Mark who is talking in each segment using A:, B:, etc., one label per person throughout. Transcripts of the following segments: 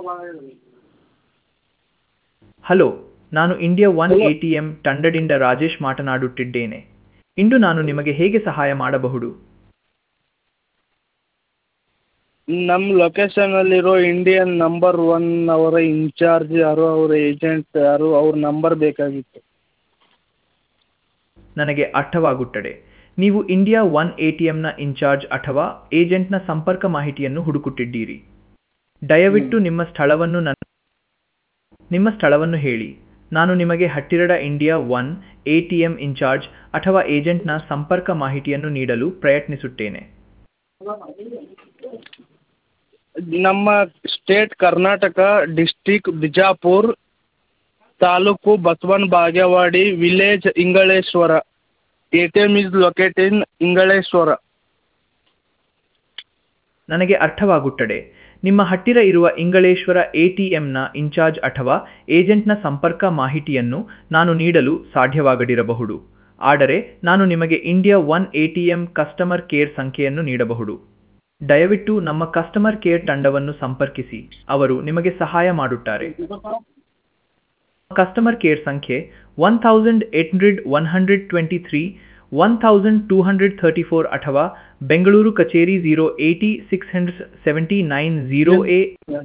A: hello ನಾನು India one A T M ತಂಡದಿಂದ ರಾಜೇಶ್ ಮಾತನಾಡುತ್ತಿದ್ದೇನೆ ಇಂದು ನಾನು ನಿಮಗೆ ಹೇಗೆ ಸಹಾಯ ಮಾಡಬಹುದು
B: ನಮ್ಮ ಲೊಕೇಶನಲ್ಲಿರೋ ಇಂಡಿಯನ್ ನಂಬರ್ ಒನ್ ಅವರ ಇನ್ಚಾರ್ಜ್ ಯಾರು ಅವರ ಏಜೆಂಟ್ ಯಾರು ಅವ್ರ ನಂಬರ್ ಬೇಕಾಗಿತ್ತು
A: ನನಗೆ ಅರ್ಥವಾಗುತ್ತದೆ ನೀವು ಇಂಡಿಯಾ ಒನ್ ಎ ಟಿ ಎಂನ ಇನ್ಚಾರ್ಜ್ ಅಥವಾ ಏಜೆಂಟ್ನ ಸಂಪರ್ಕ ಮಾಹಿತಿಯನ್ನು ಹುಡುಕುತ್ತಿದ್ದೀರಿ ದಯವಿಟ್ಟು ನಿಮ್ಮ ಸ್ಥಳವನ್ನು ನನ್ನ ನಿಮ್ಮ ಸ್ಥಳವನ್ನು ಹೇಳಿ ನಾನು ನಿಮಗೆ ಹತ್ತಿರದ India one A T M incharge ಅಥವಾ ಏಜೆಂಟ್ನ ಸಂಪರ್ಕ ಮಾಹಿತಿಯನ್ನು ನೀಡಲು ಪ್ರಯತ್ನಿಸುತ್ತೇನೆ
B: ನಮ್ಮ state Karnataka district Bijapur taluk Basavana Bagewadi village Ingaleshwar A T M is locate in Ingaleshwar
A: ನನಗೆ ಅರ್ಥವಾಗುತ್ತದೆ ನಿಮ್ಮ ಹತ್ತಿರ ಇರುವ ಇಂಗಳೇಶ್ವರ ಎ ಟಿ ಎಂನ ಇನ್ಚಾರ್ಜ್ ಅಥವಾ ಏಜೆಂಟ್ನ ಸಂಪರ್ಕ ಮಾಹಿತಿಯನ್ನು ನಾನು ನೀಡಲು ಸಾಧ್ಯವಾಗದಿರಬಹುದು ಆದರೆ ನಾನು ನಿಮಗೆ India one A T M customer care ಸಂಖ್ಯೆಯನ್ನು ನೀಡಬಹುದು ದಯವಿಟ್ಟು ನಮ್ಮ ಕಸ್ಟಮರ್ ಕೇರ್ ತಂಡವನ್ನು ಸಂಪರ್ಕಿಸಿ ಅವರು ನಿಮಗೆ ಸಹಾಯ ಮಾಡುತ್ತಾರೆ ಕಸ್ಟಮರ್ ಕೇರ್ ಸಂಖ್ಯೆ one thousand eight hundred one hundred twenty three one thousand two hundred thirty four ಅಥವಾ ಬೆಂಗಳೂರು ಕಚೇರಿ zero eighty six hundred seventy nine zero A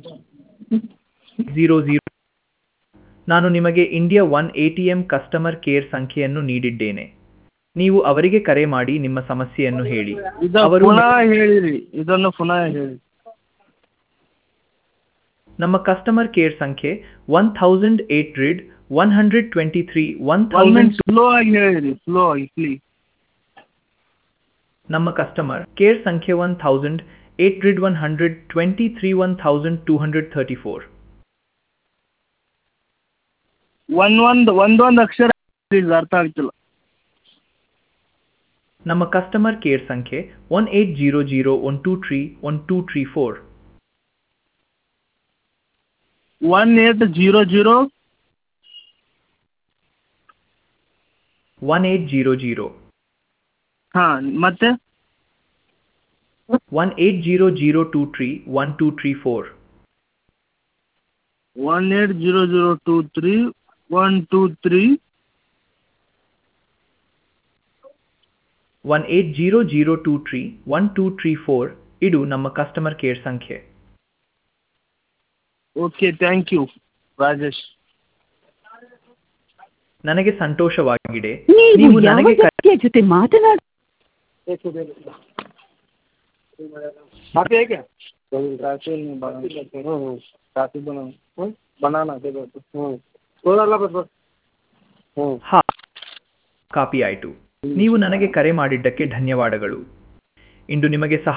A: zero zero ನಾನು ನಿಮಗೆ India one A T M customer care ಸಂಖ್ಯೆಯನ್ನು ನೀಡಿದ್ದೇನೆ ನೀವು ಅವರಿಗೆ ಕರೆ ಮಾಡಿ ನಿಮ್ಮ ಸಮಸ್ಯೆಯನ್ನು ಹೇಳಿ
B: ಇದು
A: ಅವರು
B: ಪುನಃ ಹೇಳಿರಿ ಇದನ್ನು ಪುನಃ ಹೇಳಿ
A: ನಮ್ಮ ಕಸ್ಟಮರ್ ಕೇರ್ ಸಂಖ್ಯೆ one thousand eight hundred one hundred twenty three one
B: one
A: thousand
B: minute slow ಆಗಿ ಹೇಳಿರಿ ಸ್ಲೋ ಆಗಿ ಪ್ಲೀಸ್
A: ನಮ್ಮ ಕಸ್ಟಮರ್ ಕೇರ್ ಸಂಖ್ಯೆ one thousand eight hundred one hundred twenty three one thousand two hundred thirty four
B: ಒಂದೊಂದು ಒಂದೊಂದು ಅಕ್ಷರ please ಅರ್ಥ ಆಗ್ತಿಲ್ಲ
A: ನಮ್ಮ ಕಸ್ಟಮರ್ ಕೇರ್ ಸಂಖ್ಯೆ one eight zero zero one two three one two three four
B: one eight zero zero
A: one eight zero zero
B: ಹಾಂ ಮತ್ತೆ
A: one eight zero zero two three one two three four
B: one eight zero zero two three one two three
A: one eight zero zero two three one two three four ಇದು ನಮ್ಮ customer care ಸಂಖ್ಯೆ
B: okay thank you Rajesh
A: ನನಗೆ ಸಂತೋಷವಾಗಿದೆ
C: ನೀವು
A: ನೀವು
C: ಯಾವ
A: ನನಗೆ ಕ-
C: ವ್ಯಕ್ತಿಯ ಜೊತೆ ಮಾತನಾಡ
B: ಕಾಫಿ ಹೇಗೆ ಕಾಫಿ ಹ್ಞೂ ಹ್ಞೂ ಕಾಫಿ ಬನಾನ ಹ್ಞೂ ಬನಾನ ಅದೇ ಬೇಕು ಹ್ಞೂ ಸೋಲಲ್ಲ ಬರ್ಬೋದು ಹ್ಞೂ
A: ಹಾ ಕಾಪಿ ಆಯಿತು ನೀವು ನನಗೆ ಕರೆ ಮಾಡಿದ್ದಕ್ಕೆ ಧನ್ಯವಾದಗಳು ಇಂದು ನಿಮಗೆ ಸಹ